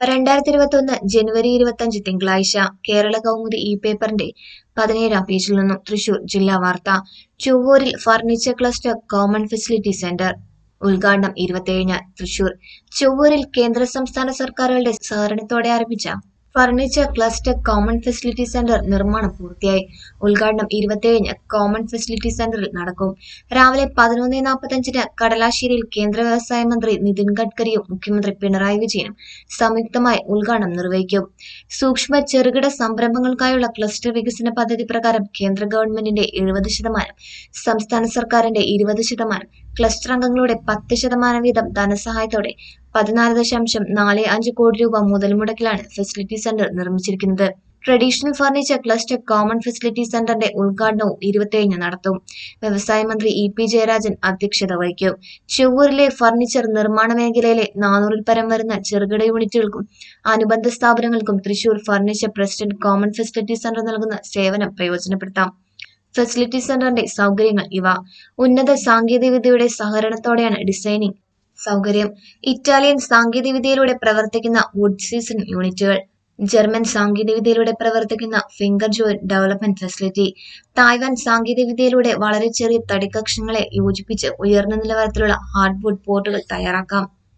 രണ്ടായിരത്തി ഇരുപത്തി ഒന്ന് ജനുവരി ഇരുപത്തഞ്ച് തിങ്കളാഴ്ച കേരള കൗമുദി ഇ പേപ്പറിന്റെ പതിനേഴാം പേജിൽ നിന്നും തൃശൂർ ജില്ലാ വാർത്ത ചൊവ്വൂരിൽ furniture cluster common facility centre ഉദ്ഘാടനം ഇരുപത്തിയേഴിന് തൃശൂർ ചൊവ്വൂരിൽ കേന്ദ്ര സംസ്ഥാന സർക്കാരുകളുടെ സഹകരണത്തോടെ ആരംഭിച്ച furniture cluster common facility centre നിർമ്മാണം പൂർത്തിയായി ഉദ്ഘാടനം ഇരുപത്തിയേഴിന് കോമൺ ഫെസിലിറ്റി സെന്ററിൽ നടക്കും രാവിലെ പതിനൊന്ന് നാൽപ്പത്തഞ്ചിന് കടലാശ്ശേരിയിൽ കേന്ദ്ര വ്യവസായ മന്ത്രി നിതിൻ ഗഡ്കരിയും മുഖ്യമന്ത്രി പിണറായി വിജയനും സംയുക്തമായി ഉദ്ഘാടനം നിർവഹിക്കും സൂക്ഷ്മ ചെറുകിട സംരംഭങ്ങൾക്കായുള്ള ക്ലസ്റ്റർ വികസന പദ്ധതി പ്രകാരം കേന്ദ്ര ഗവൺമെന്റിന്റെ എഴുപത് ശതമാനം സംസ്ഥാന സർക്കാരിന്റെ ഇരുപത് ശതമാനം ക്ലസ്റ്റർ അംഗങ്ങളുടെ പത്ത് ശതമാനം വീതം ധനസഹായത്തോടെ പതിനാല് ദശാംശം നാല് അഞ്ച് കോടി രൂപ മുതൽ മുടക്കിലാണ് ഫെസിലിറ്റി സെന്റർ നിർമ്മിച്ചിരിക്കുന്നത് traditional furniture cluster common facility സെന്ററിന്റെ ഉദ്ഘാടനവും ഇരുപത്തിയേഴിന് നടത്തും വ്യവസായ മന്ത്രി ഇ പി ജയരാജൻ അധ്യക്ഷത വഹിക്കും ചൊവ്വൂരിലെ ഫർണിച്ചർ നിർമ്മാണ മേഖലയിലെ നാനൂറിൽ പരം വരുന്ന ചെറുകിട യൂണിറ്റുകൾക്കും അനുബന്ധ സ്ഥാപനങ്ങൾക്കും Thrissur furniture president common facility centre നൽകുന്ന സേവനം പ്രയോജനപ്പെടുത്താം ഫെസിലിറ്റി സെന്ററിന്റെ സൗകര്യങ്ങൾ ഇവ ഉന്നത സാങ്കേതികവിദ്യയുടെ സഹകരണത്തോടെയാണ് ഡിസൈനിങ് സൗകര്യം ഇറ്റാലിയൻ സാങ്കേതികവിദ്യയിലൂടെ പ്രവർത്തിക്കുന്ന വുഡ് സീസൺ യൂണിറ്റുകൾ ജർമ്മൻ സാങ്കേതികവിദ്യയിലൂടെ പ്രവർത്തിക്കുന്ന finger joint development facility Taiwan സാങ്കേതികവിദ്യയിലൂടെ വളരെ ചെറിയ തടിക്കക്ഷങ്ങളെ യോജിപ്പിച്ച് ഉയർന്ന നിലവാരത്തിലുള്ള ഹാർഡ്വുഡ് പോർട്ടുകൾ തയ്യാറാക്കാം